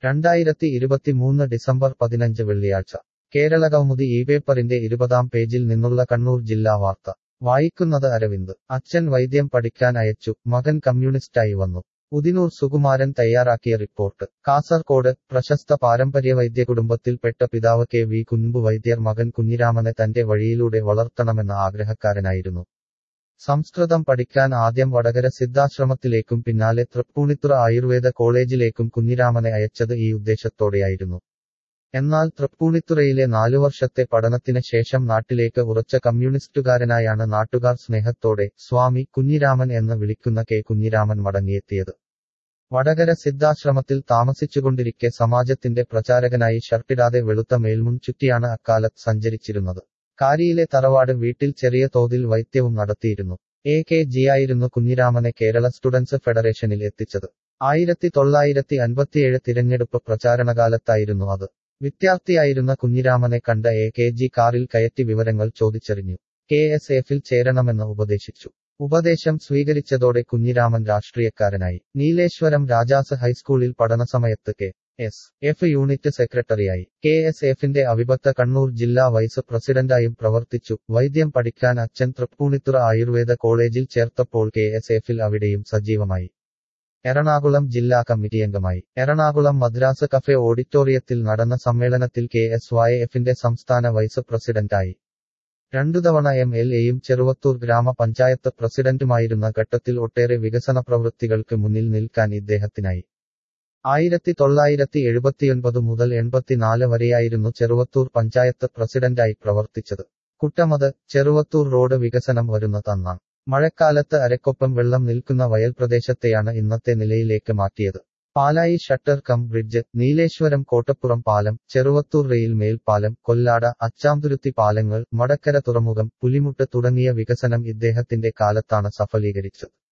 രണ്ടായിരത്തി ഇരുപത്തിമൂന്ന് ഡിസംബർ പതിനഞ്ച് വെള്ളിയാഴ്ച കേരളകൗമുദി ഈ പേപ്പറിന്റെ ഇരുപതാം പേജിൽ നിന്നുള്ള കണ്ണൂർ ജില്ലാ വാർത്ത വായിക്കുന്നത് അരവിന്ദ് അച്ഛൻ വൈദ്യം പഠിക്കാൻ അയച്ചു മകൻ കമ്മ്യൂണിസ്റ്റായി വന്നു ഉദിനൂർ സുകുമാരൻ തയ്യാറാക്കിയ റിപ്പോർട്ട് കാസർകോട് പ്രശസ്ത പാരമ്പര്യവൈദ്യ കുടുംബത്തിൽപ്പെട്ട പിതാവ് കെ വി കുൻപു വൈദ്യർ മകൻ കുഞ്ഞിരാമനെ തന്റെ വഴിയിലൂടെ വളർത്തണമെന്ന ആഗ്രഹക്കാരനായിരുന്നു സംസ്കൃതം പഠിക്കാൻ ആദ്യം വടകര സിദ്ധാശ്രമത്തിലേക്കും പിന്നാലെ തൃപ്പൂണിത്തുറ ആയുർവേദ കോളേജിലേക്കും കുഞ്ഞിരാമനെ അയച്ചത് ഈ ഉദ്ദേശത്തോടെയായിരുന്നു എന്നാൽ തൃപ്പൂണിത്തുറയിലെ നാലു വർഷത്തെ പഠനത്തിന് ശേഷം നാട്ടിലേക്ക് ഉറച്ച കമ്മ്യൂണിസ്റ്റുകാരനായാണ് നാട്ടുകാർ സ്നേഹത്തോടെ സ്വാമി കുഞ്ഞിരാമൻ എന്ന് വിളിക്കുന്ന കെ കുഞ്ഞിരാമൻ മടങ്ങിയെത്തിയത് വടകര സിദ്ധാശ്രമത്തിൽ താമസിച്ചുകൊണ്ടിരിക്കെ സമാജത്തിന്റെ പ്രചാരകനായി ഷർട്ടിടാതെ വെളുത്ത മേൽമുൻ ചുറ്റിയാണ് അക്കാലത്ത് സഞ്ചരിച്ചിരുന്നത് കാരിയിലെ തറവാട് വീട്ടിൽ ചെറിയ തോതിൽ വൈദ്യവും നടത്തിയിരുന്നു എ കെ ജിയായിരുന്നു കുഞ്ഞിരാമനെ കേരള സ്റ്റുഡൻസ് ഫെഡറേഷനിൽ എത്തിച്ചത് ആയിരത്തി തൊള്ളായിരത്തി അൻപത്തിയേഴ് തിരഞ്ഞെടുപ്പ് പ്രചാരണകാലത്തായിരുന്നു അത് വിദ്യാർത്ഥിയായിരുന്ന കുഞ്ഞിരാമനെ കണ്ട എ കെ ജി കാറിൽ കയറ്റി വിവരങ്ങൾ ചോദിച്ചറിഞ്ഞു കെ എസ് എഫിൽ ചേരണമെന്ന് ഉപദേശിച്ചു ഉപദേശം സ്വീകരിച്ചതോടെ കുഞ്ഞിരാമൻ രാഷ്ട്രീയക്കാരനായി നീലേശ്വരം രാജാസ് ഹൈസ്കൂളിൽ പഠനസമയത്ത് കെ എസ് എഫ് യൂണിറ്റ് സെക്രട്ടറിയായി കെ എസ് എഫിന്റെ അവിഭക്ത കണ്ണൂർ ജില്ലാ വൈസ് പ്രസിഡന്റായും പ്രവർത്തിച്ചു വൈദ്യം പഠിക്കാൻ അച്ഛൻ തൃപ്പൂണിത്തുറ ആയുർവേദ കോളേജിൽ ചേർത്തപ്പോൾ കെ എസ് എഫിൽ അവിടെയും സജീവമായി എറണാകുളം ജില്ലാ കമ്മിറ്റി അംഗമായി എറണാകുളം മദ്രാസ് കഫേ ഓഡിറ്റോറിയത്തിൽ നടന്ന സമ്മേളനത്തിൽ കെ എസ് വൈ എഫിന്റെ സംസ്ഥാന വൈസ് പ്രസിഡന്റായി രണ്ടു തവണ എം എൽ എയും ചെറുവത്തൂർ ഗ്രാമപഞ്ചായത്ത് പ്രസിഡന്റുമായിരുന്ന ഘട്ടത്തിൽ ഒട്ടേറെ വികസന പ്രവൃത്തികൾക്ക് മുന്നിൽ നിൽക്കാൻ ഇദ്ദേഹത്തിനായി ആയിരത്തി തൊള്ളായിരത്തി എഴുപത്തിയൊൻപത് മുതൽ എൺപത്തിനാല് വരെയായിരുന്നു ചെറുവത്തൂർ പഞ്ചായത്ത് പ്രസിഡന്റായി പ്രവർത്തിച്ചത് കുട്ടമത് ചെറുവത്തൂർ റോഡ് വികസനം വരുന്ന തന്നാണ് മഴക്കാലത്ത് അരക്കൊപ്പം വെള്ളം നിൽക്കുന്ന വയൽ പ്രദേശത്തെയാണ് ഇന്നത്തെ നിലയിലേക്ക് മാറ്റിയത് Palayi shutter cum bridge Nileshwaram Kottappuram പാലം ചെറുവത്തൂർ റെയിൽ മേൽപ്പാലം കൊല്ലാട അച്ചാംതുരുത്തി പാലങ്ങൾ മടക്കര തുറമുഖം പുലിമുട്ട് തുടങ്ങിയ വികസനം ഇദ്ദേഹത്തിന്റെ കാലത്താണ് സഫലീകരിച്ചത്